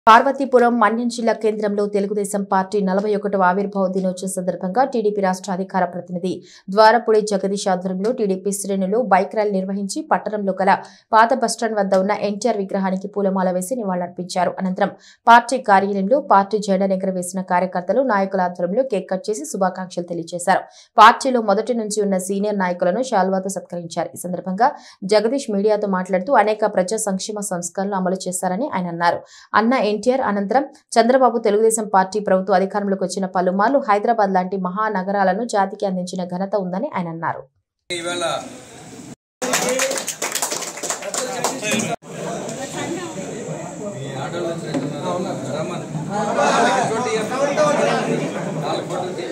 పార్వతీపురం మన్యం జిల్లా కేంద్రంలో తెలుగుదేశం పార్టీ నలభై ఒకటవ ఆవిర్భావ దినోత్సవం సందర్భంగా టీడీపీ రాష్ట్ర అధికార ప్రతినిధి ద్వారపుడి జగదీష్ ఆధ్వర్యంలో టీడీపీ శ్రేణులు బైక్ ర్యాలీ నిర్వహించి పట్టణంలో గల పాత బస్టాండ్ వద్ద ఉన్న ఎన్టీఆర్ విగ్రహానికి పూలమాల వేసి నివాళులర్పించారు అనంతరం పార్టీ కార్యాలయంలో పార్టీ జెండా ఎగరవేసిన కార్యకర్తలు నాయకుల ఆధ్వర్యంలో కేక్ కట్ చేసి శుభాకాంక్షలు తెలియజేశారు పార్టీలో మొదటి నుంచి ఉన్న సీనియర్ నాయకులను శాల్వాతో సత్కరించారు ఈ సందర్భంగా జగదీష్ మీడియాతో మాట్లాడుతూ అనేక ప్రజా సంక్షేమ సంస్కరణలు అమలు చేశారని ఆయన అన్నారు అన్న ఎన్టీఆర్ అనంతరం చంద్రబాబు తెలుగుదేశం పార్టీ ప్రభుత్వ అధికారంలోకి వచ్చిన పలుమార్లు హైదరాబాద్ లాంటి మహానగరాలను జాతికి అందించిన ఘనత ఉందని ఆయన అన్నారు ఇవాళ ఈ ఆటోలో వచ్చినట్టున్నారు. రమ్మను. చోటు ఇయ్యమ్మా. నాలుగు ఫోటోలు తీయండి.